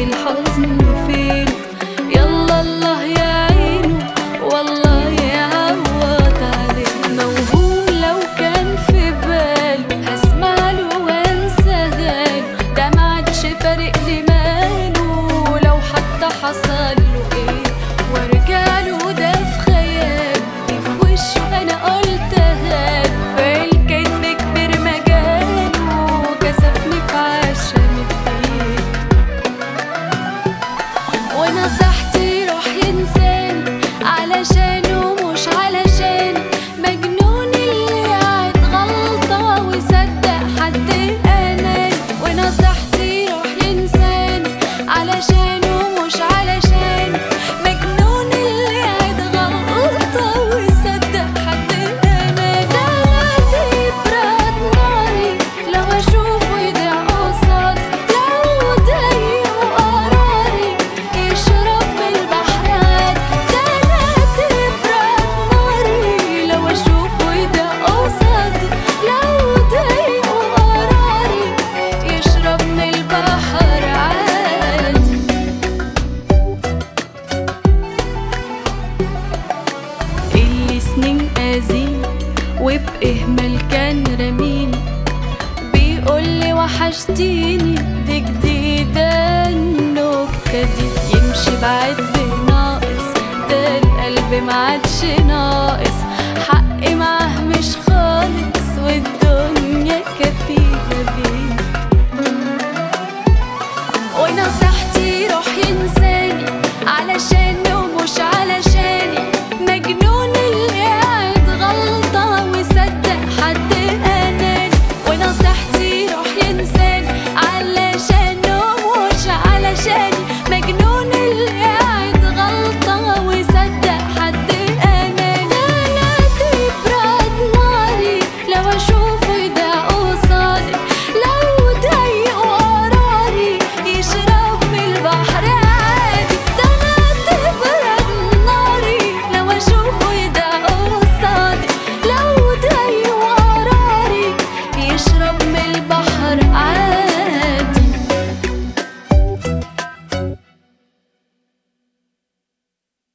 الحزن فين يلا الله يعينه والله يعوض عليه موهوم لو كان في باله هسمع له وانسى غاله ده ما عادش فارق لي ماله لو حتى حصل له ايه وارجع له ده في خيال في وشه انا قلت هات فالكذب كبر مجاله كسفني في عشان فيه ونصحتي روح ينساني علشانه مش علشان مجنون اللي قاعد غلطة وصدق حد أناني ونصحتي روح ينساني علشانه مش علشان مجنون اللي قاعد غلطة وصدق حد أناني دلوقتي براد ناري لو أشوفه يضيع قصاد لو ضايق قراري يشرب من البحر عاد دلوقتي براد ناري لو أشوفه يضيع قصادي لو ضايق قراري يشرب من البحر عادي اللي سنين أذين وبإهمال كان رميني بيقولي وحشتيني دي جديدة النكتة دي يمشي بعد ناقص ده القلب معادش ناقص